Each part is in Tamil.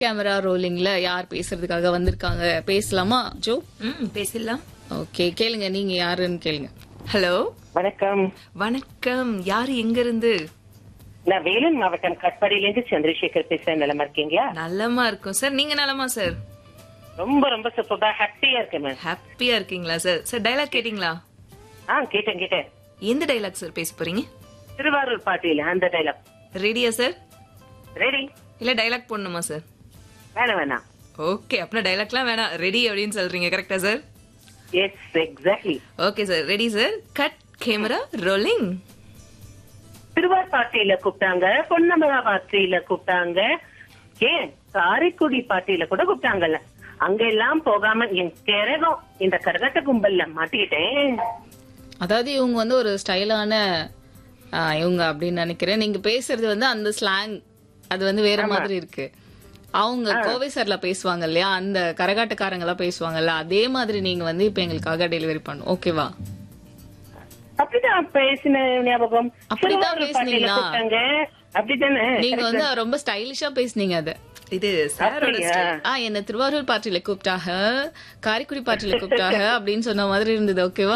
கேமரா ரோலிங்ல யார் பேசுறதுக்காக வந்திருக்காங்க பேசலாமா ஜோ ம் பேசிடலாம் ஓகே கேளுங்க நீங்க யாருன்னு கேளுங்க ஹலோ வணக்கம் வணக்கம் யாரு எங்க இருந்து நான் வேலூர் மாவட்டம் கட்பாடியிலேருந்து சந்திரசேகர் பேசுறேன் நிலமா இருக்கீங்களா நல்லமா இருக்கும் சார் நீங்க நலமா சார் ரொம்ப ரொம்ப சூப்பரா ஹாப்பியா இருக்கேன் மேம் ஹாப்பியா இருக்கீங்களா சார் சார் டைலாக் கேட்டிங்களா ஆ கேட்டேன் கேட்டேன் எந்த டைலாக் சார் பேச போறீங்க திருவாரூர் பாட்டியில அந்த டைலாக் ரெடியா சார் ரெடி இல்ல டைலாக் போடணுமா சார் வேணாம் வேணாம் ஓகே அப்படின்னா டைலாக்லாம் வேணாம் ரெடி அப்படின்னு சொல்றீங்க கரெக்டா sir yes exactly okay sir ready sir cut camera rolling Thiruvarur பாட்டியில கூப்பிட்டாங்க பொன்னமரா பாட்டியில கூப்பிட்டாங்க ஏன் காரைக்குடி பாட்டியில கூட கூப்பிட்டாங்கல்ல அங்க எல்லாம் போகாம என் கிரகம் இந்த கரகட்ட கும்பல்ல மாட்டிக்கிட்டேன் அதாவது இவங்க வந்து ஒரு ஸ்டைலான இவங்க அப்படின்னு நினைக்கிறேன் நீங்க பேசுறது வந்து அந்த ஸ்லாங் அது வந்து வேற மாதிரி இருக்கு அவங்க கோவை சார்ல பேசுவாங்க இல்லையா அந்த கரகாட்டக்காரங்க எல்லாம் பேசுவாங்கல்ல அதே மாதிரி நீங்க வந்து இப்ப எங்களுக்காக டெலிவரி பண்ணும் ஓகேவா அப்படிதான் பேசின ஞாபகம் அப்படிதான் திருவாரூர் பாட்டியில பேசுனீங்களா? கூப்பிட்டாங்க அப்படித்தானே நீங்க வந்து ரொம்ப ஸ்டைலிஷா பேசுனீங்க அத இது சாரோட அப்படியா? ஆ என்ன திருவாரூர் பாட்டில கூப்பிட்டாக காரைக்குடி பாட்டில கூப்பிட்டாக அப்படின்னு சொன்ன மாதிரி இருந்தது ஓகேவா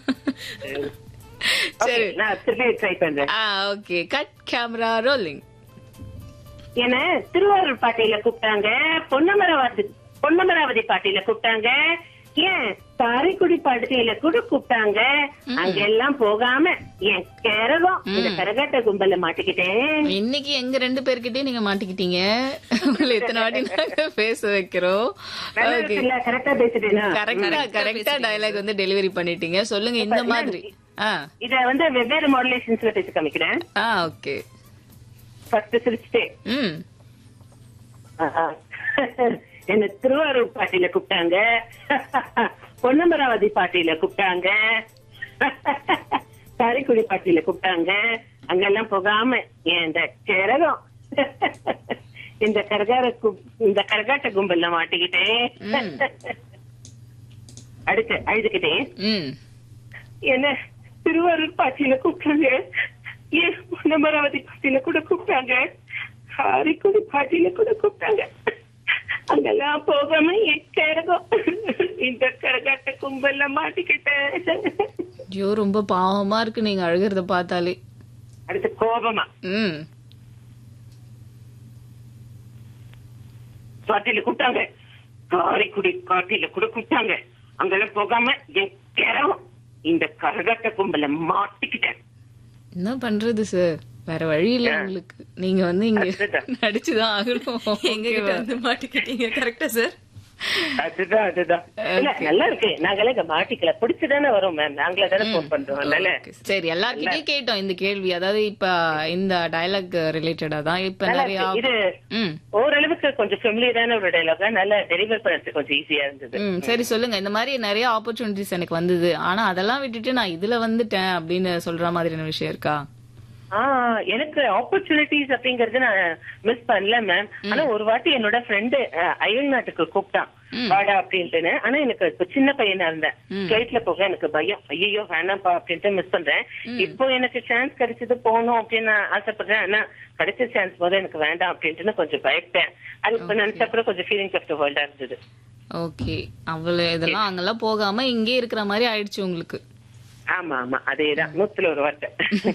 Okay, நான் திருப்பி ட்ரை பண்றேன் ஆ ஓகே கட் கேமரா ரோலிங் என்ன திருவாரூர் பாட்டியில கூப்பிட்டாங்க பொன்னமராவதி பொன்னமராவதி பாட்டியில கூப்பிட்டாங்க ஏன் காரைக்குடி பாட்டியில கூட கூப்பிட்டாங்க அங்க எல்லாம் போகாம என் கரகம் இந்த கரகாட்ட கும்பல்ல மாட்டிக்கிட்டேன் இன்னைக்கு எங்க ரெண்டு பேர்கிட்டயும் நீங்க மாட்டிக்கிட்டீங்க உங்களை எத்தனை வாட்டி நாங்க பேச வைக்கிறோம் ஓகே கரெக்டா பேசிட்டேனா கரெக்டா கரெக்டா டயலாக் வந்து டெலிவரி பண்ணிட்டீங்க சொல்லுங்க இந்த மாதிரி ஆ இத வந்து வெவ்வேறு மாடுலேஷன்ஸ்ல பேசி காமிக்கிறேன் ஆ ஓகே ஃபர்ஸ்ட் சிரிச்சுட்டே ம் ஆஹா. என்ன திருவாரூர் பாட்டியில கூப்பிட்டாங்க பொன்னமராவதி பாட்டியில கூப்பிட்டாங்க காரைக்குடி பாட்டியில கூப்பிட்டாங்க அங்கெல்லாம் போகாம ஏன் இந்த கேரகம் இந்த கரகார கு- இந்த கரகாட்ட கும்பல்ல மாட்டிக்கிட்டேன் அடுத்து அழுதுகிட்டேன் ம் என்ன திருவாரூர் பாட்டியில கூப்பிட்டாங்க ஏன் பொன்னமராவதி பாட்டியில கூட கூப்பிட்டாங்க காரைக்குடி பாட்டியில கூட கூப்பிட்டாங்க அங்கெல்லாம் போகாம என் கரகம் இந்த கரகாட்ட கும்பல்ல மாட்டிக்கிட்டேன் ஐயோ ரொம்ப பாவமா இருக்கு நீங்க அழுகிறத பார்த்தாலே அடுத்து கோபமா ம் பாட்டியில கூப்பிட்டாங்க காரைக்குடி பாட்டியில கூட கூப்பிட்டாங்க அங்கெல்லாம் போகாம என் கரகம் இந்த கரகாட்ட கும்பல்ல மாட்டிக்கிட்டேன் என்ன பண்றது சார் வேற வழி இல்ல உங்களுக்கு நீங்க வந்து இங்க அதுதான். நடிச்சுதான் ஆகணும் எங்க கிட்ட வந்து மாட்டிக்கிட்டீங்க கரெக்டா சார் அதுதான் அதுதான் இல்ல நல்லா இருக்கு நாங்களே இங்க மாட்டிக்கல பிடிச்சுதானே வரோம் மேம் நாங்களே தானே போன் பண்றோம் அதனால சரி எல்லார்கிட்டயும் கேட்டோம் இந்த கேள்வி அதாவது இப்ப இந்த டயலாக் ரிலேட்டடா தான் இப்ப நல்லா நிறைய இருக்கு. இது ம் ஓரளவுக்கு கொஞ்சம் ஃபெமிலியரான ஒரு டைலாக் நல்லா டெலிவர் பண்றது கொஞ்சம் ஈஸியா இருந்தது ம் சரி சொல்லுங்க இந்த மாதிரி நிறைய ஆப்பர்ச்சுனிட்டிஸ் எனக்கு வந்தது ஆனா அதெல்லாம் விட்டுட்டு நான் இதுல வந்துட்டேன் அப்படின்னு சொல்ற மாதிரியான விஷயம் இருக்கா ஆஹ் எனக்கு ஆப்பர்ச்சுனிட்டிஸ் அப்படிங்கறது நான் மிஸ் பண்ணல மேம் ஆனா ஒரு வாட்டி என்னோட ஃப்ரெண்டு அயல் நாட்டுக்கு கூப்பிட்டான் வாடா அப்படின்ட்டுன்னு ஆனா எனக்கு இப்ப சின்ன பையனா இருந்தேன் ஃபிளைட்ல போக எனக்கு பயம் ஐயோ வேணாம்ப்பா அப்படின்ட்டு மிஸ் பண்றேன் இப்போ எனக்கு சான்ஸ் கிடைச்சது போகணும் அப்படின்னு நான் ஆசைப்படுறேன் ஆனா கிடைச்ச சான்ஸ் போது எனக்கு வேண்டாம் அப்படின்ட்டு கொஞ்சம் பயப்பட்டேன் அது இப்ப நினைச்சப்பறம் கொஞ்சம் ஃபீலிங்ஸ் ஆஃப் த வேர்ல்டா இருந்தது ஓகே அவ்வளவு இதெல்லாம் அங்கெல்லாம் போகாம இங்கே இருக்கிற மாதிரி ஆயிடுச்சு உங்களுக்கு ஆமா ஆமா அதேதான் நூத்துல ஒரு வார்த்தை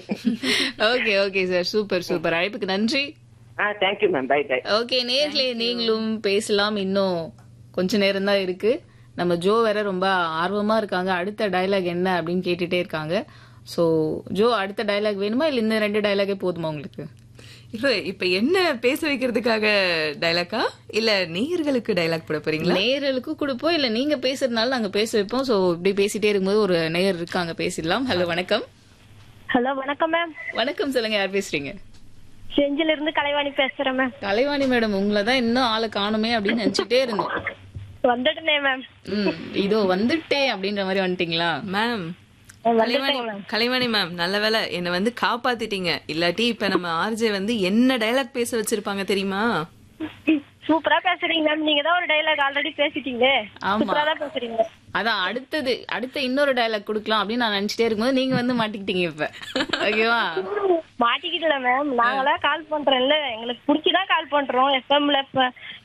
okay okay sir super super அழைப்புக்கு நன்றி ஆ thank you ma'am bye bye okay நேர்ல நீங்களும் பேசலாம் இன்னும் கொஞ்ச நேரம் தான் இருக்கு நம்ம ஜோ வேற ரொம்ப ஆர்வமா இருக்காங்க அடுத்த டயலாக் என்ன அப்படின்னு கேட்டுட்டே இருக்காங்க சோ ஜோ அடுத்த டயலாக் வேணுமா இல்ல இந்த ரெண்டு டயலாகே போதுமா உங்களுக்கு இல்ல இப்ப என்ன பேச வைக்கிறதுக்காக டைலாக்கா இல்ல நேயர்களுக்கு டைலாக் போட போறீங்களா நேயர்களுக்கு கொடுப்போம் இல்ல நீங்க பேசுறதுனால நாங்க பேச வைப்போம் சோ இப்படி பேசிட்டே இருக்கும்போது ஒரு நேயர் இருக்காங்க பேசிடலாம் ஹலோ வணக்கம் ஹலோ வணக்கம் மேம் வணக்கம் சொல்லுங்க யார் பேசுறீங்க செஞ்சில இருந்து கலைவாணி பேசுறேன் மேம் கலைவாணி மேடம் உங்களை தான் இன்னும் ஆளை காணுமே அப்படின்னு நினைச்சிட்டே இருந்தோம் வந்துட்டேனே மேம் ம் இதோ வந்துட்டேன் அப்படின்ற மாதிரி வந்துட்டீங்களா மேம் வந்துட்டேன் கலைவாணி மேம் கலைவாணி மேம் நல்ல வேலை என்ன வந்து காப்பாத்திட்டீங்க இல்லாட்டி இப்ப நம்ம ஆர்ஜே வந்து என்ன டைலாக் பேச வச்சிருப்பாங்க தெரியுமா சூப்பரா பேசுறீங்க மேம் நீங்க தான் ஒரு டைலாக் ஆல்ரெடி பேசிட்டீங்களே ஆமா. சூப்பரா தான் பேசுறீங்க அதான் அடுத்தது அடுத்த இன்னொரு டயலாக் கொடுக்கலாம் அப்படின்னு நான் நினைச்சிட்டே இருக்கும்போது நீங்க வந்து மாட்டிக்கிட்டீங்க இப்ப ஓகேவா மாட்டிக்கிட்டல மேம் நாங்களா கால் பண்றோம்ல எங்களுக்கு பிடிச்சிதான் கால் பண்றோம் எஃப்எம்ல